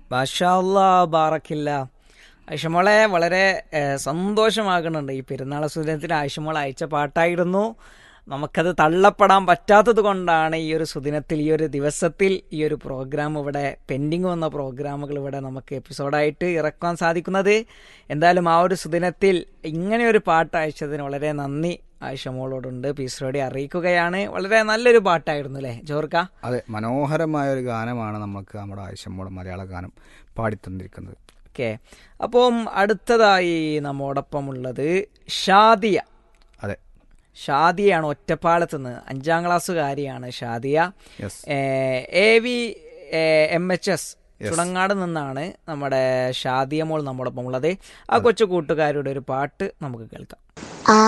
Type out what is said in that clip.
മാഷാല്ലാ ബാറക്കില്ല ആയിഷമോളെ വളരെ ഏഹ്, സന്തോഷമാകുന്നുണ്ട് ഈ പെരുന്നാൾ സുദിനത്തിന് ആയിഷമോൾ അയച്ച പാട്ടായിരുന്നു നമുക്കത് തള്ളപ്പെടാൻ പറ്റാത്തത് കൊണ്ടാണ് ഈ ഒരു സുദിനത്തിൽ ഈ ഒരു ദിവസത്തിൽ ഈ ഒരു പ്രോഗ്രാം ഇവിടെ പെൻഡിങ് വന്ന പ്രോഗ്രാമുകൾ ഇവിടെ നമുക്ക് എപ്പിസോഡായിട്ട് ഇറക്കാൻ സാധിക്കുന്നത് എന്തായാലും ആ ഒരു സുദിനത്തിൽ ഇങ്ങനെ ഒരു പാട്ട് അയച്ചതിന് വളരെ നന്ദി ആയിഷമോളോടുണ്ട് പീസ് റോഡി അറിയിക്കുകയാണ് വളരെ നല്ലൊരു പാട്ടായിരുന്നു അല്ലേ ജോർക്ക അതെ മനോഹരമായ ഒരു ഗാനമാണ് നമുക്ക് നമ്മുടെ ആവശ്യമോടെ മലയാള ഗാനം പാടിത്തന്നിരിക്കുന്നത് ഓക്കെ അപ്പം അടുത്തതായി നമ്മോടൊപ്പം ഉള്ളത് ഷാദിയ അതെ ഷാദിയാണ് ഒറ്റപ്പാലത്ത് നിന്ന് അഞ്ചാം ക്ലാസ്സുകാരിയാണ് Shadiya yes A V M H S Chudangad നിന്നാണ് നമ്മുടെ ഷാദിയ മോൾ നമ്മോടൊപ്പം ഉള്ളത് ആ കൊച്ചു കൂട്ടുകാരുടെ ഒരു പാട്ട് നമുക്ക് കേൾക്കാം